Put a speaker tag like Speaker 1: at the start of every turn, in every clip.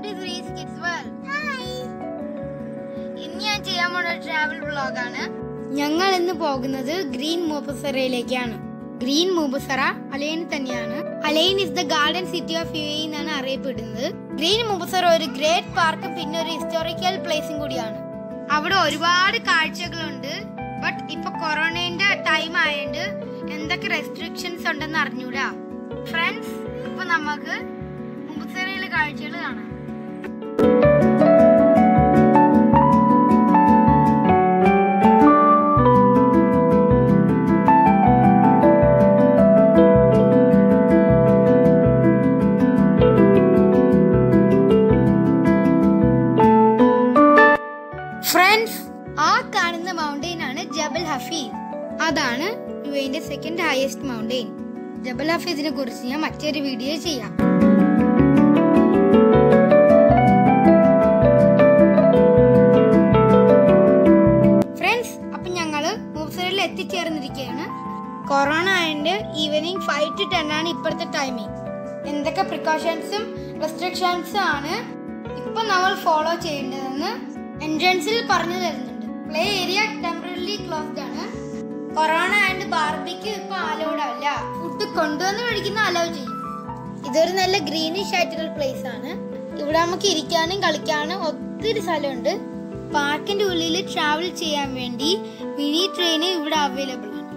Speaker 1: to Greece kids world ഇന്ന് ഞാൻ ചെയ്യാൻ പോണ ട്രാവൽ വ്ളോഗാണ് ഞങ്ങൾ ഇന്ന് പോകുന്നത് ഗ്രീൻ മൂബസറയിലേക്കാണ് ഗ്രീൻ മൂബസറ അലൈൻ തന്നെയാണ് Al Ain is the garden city of U എന്നാണ് അറിയപ്പെടുന്നത് ഗ്രീൻ മൂബസറ ഒരു ഗ്രേറ്റ് പാർക്കും പിന്നെ ഒരു ഹിസ്റ്റോറിക്കൽ പ്ലേസും കൂടിയാണ് അവിടെ ഒരുപാട് കാഴ്ചകളുണ്ട് ബട്ട് ഇപ്പൊ കൊറോണയുടെ ടൈം ആയതുകൊണ്ട് എന്തൊക്കെ റെസ്ട്രിക്ഷൻസ് ഉണ്ടെന്ന് അറിഞ്ഞൂടാ ഫ്രണ്ട്സ് ഇപ്പൊ നമുക്ക് മുമ്പസരയിലെ കാഴ്ചകൾ കാണാം ഫ്രണ്ട്സ് ആ കാണുന്ന മൗണ്ടെയിൻ ആണ് ജബൽ ഹഫീസ് അതാണ് യു എന്റെ സെക്കൻഡ് ഹയസ്റ്റ് മൗണ്ടെയിൻ ജബൽ ഹഫീസിനെ കുറിച്ച് ഞാൻ മറ്റൊരു വീഡിയോ ചെയ്യാം ഫ്രണ്ട്സ് അപ്പൊ ഞങ്ങള് മൂസറിൽ എത്തിച്ചേർന്നിരിക്കുകയാണ് കൊറോണ ആയതുകൊണ്ട് ഈവനിങ് ഫൈവ് ടു ടെൻ ആണ് ഇപ്പോഴത്തെ ടൈമിംഗ് എന്തൊക്കെ പ്രിക്കോഷൻസും റെസ്ട്രിക്ഷൻസും ആണ് ഇപ്പൊ നമ്മൾ ഫോളോ ചെയ്യേണ്ടതെന്ന് എൻട്രൻസിൽ പറഞ്ഞു തരുന്നുണ്ട് പ്ലേ ഏരിയ ടെമ്പററി ക്ലോസ്ഡ് ആണ് കൊറോണ ആൻഡ് ബാർബിക്ക് ഇപ്പൊ അലൗഡ് അല്ല ഫുഡ് കൊണ്ടുവന്ന് കഴിക്കുന്ന അലൗ ചെയ്യും ഇതൊരു നല്ല ഗ്രീനിഷ് ആയിട്ടുള്ള പ്ലേസ് ആണ് ഇവിടെ നമുക്ക് ഇരിക്കാനും കളിക്കാനും ഒത്തിരി സ്ഥലമുണ്ട് പാർക്കിന്റെ ഉള്ളിൽ ട്രാവൽ ചെയ്യാൻ വേണ്ടി മിനി ട്രെയിൻ ഇവിടെ അവൈലബിൾ ആണ്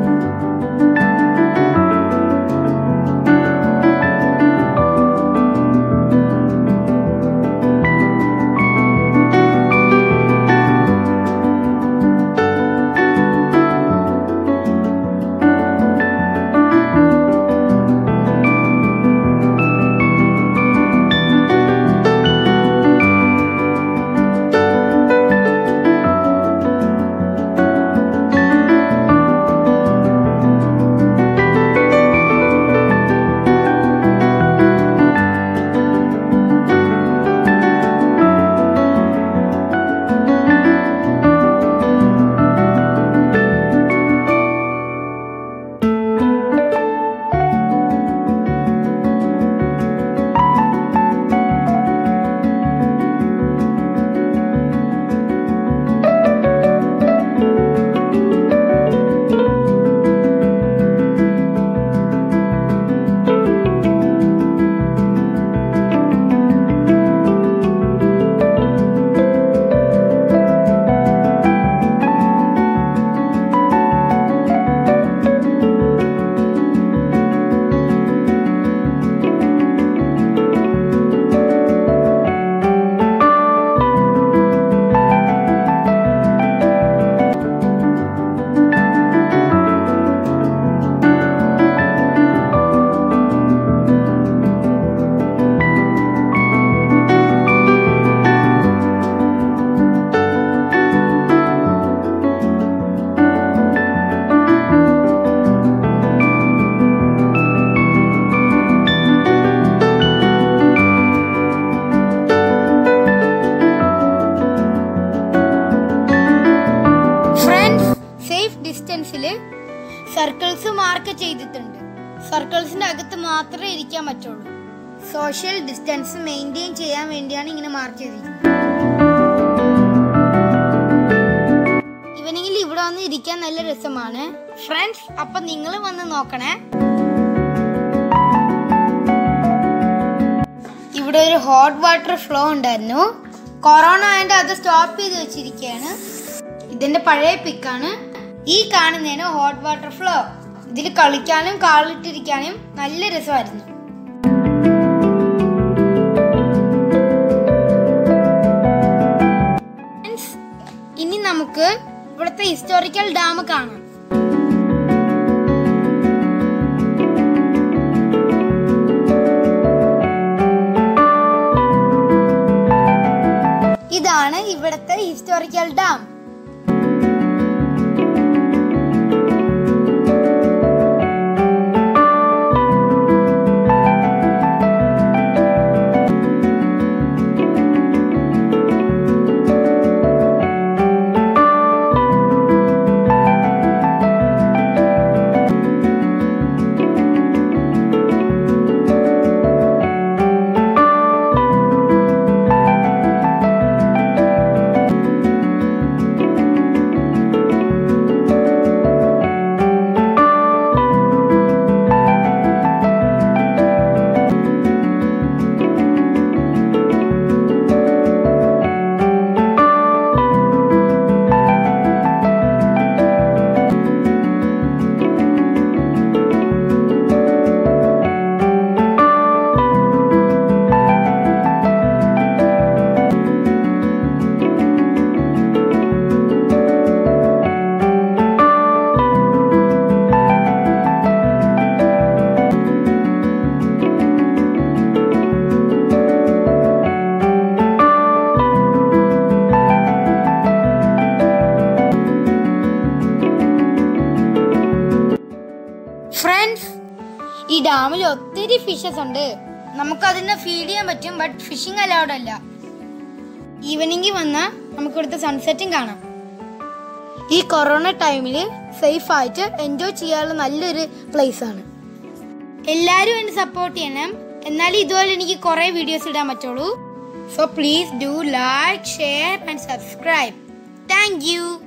Speaker 1: ഫ്രണ്ട്സ് സേഫ് ഡിസ്റ്റൻസിൽ സർക്കിൾസ് മാർക്ക് ചെയ്തിട്ടുണ്ട് സർക്കിൾസിന്റെ അകത്ത് മാത്രമേ ഇരിക്കാൻ പറ്റുള്ളൂ സോഷ്യൽ ഡിസ്റ്റൻസ് മെയിൻറ്റെയിൻ ചെയ്യാൻ വേണ്ടിയാണ് ഇങ്ങനെ മാർക്ക് ചെയ്തിരിക്കുന്നത് ഇവനെങ്കിൽ ഇവിടെ വന്ന് ഇരിക്കാൻ നല്ല രസമാണ് ഫ്രണ്ട്സ് അപ്പൊ നിങ്ങൾ വന്ന് നോക്കണേ ഇവിടെ ഒരു ഹോട്ട് വാട്ടർ ഫ്ലോ ഉണ്ടായിരുന്നു കൊറോണ ആയതുകൊണ്ട് അത് സ്റ്റോപ്പ് ചെയ്ത് വെച്ചിരിക്കുകയാണ് ഇതിന്റെ പഴയ പിക്കാണ് ഈ കാണുന്നതാണ് ഹോട്ട് വാട്ടർ ഫ്ലോ ഇതിൽ കളിക്കാനും കാളിട്ടിരിക്കാനും നല്ല രസമായിരുന്നു Friends, ഇനി നമുക്ക് ഇവിടുത്തെ ഹിസ്റ്റോറിക്കൽ ഡാം കാണാം ഇതാണ് ഇവിടുത്തെ ഹിസ്റ്റോറിക്കൽ ഡാം ഒത്തിരി ഫിഷസ് ഉണ്ട് നമുക്ക് അതിനെ ഫീഡ് ചെയ്യാൻ പറ്റും ബട്ട് ഫിഷിംഗ് അലൗഡ് അല്ല ഈവനിങ്ങിൽ വന്നാൽ നമുക്ക് ഇവിടുത്തെ സൺസെറ്റും കാണാം ഈ കൊറോണ ടൈമിൽ സേഫ് ആയിട്ട് എൻജോയ് ചെയ്യാനുള്ള നല്ലൊരു പ്ലേസ് ആണ് എല്ലാവരും എന്നെ സപ്പോർട്ട് ചെയ്യണം എന്നാലും ഇതുപോലെ എനിക്ക് കുറേ വീഡിയോസ് ഇടാൻ പറ്റുള്ളൂ so please do like share and subscribe thank U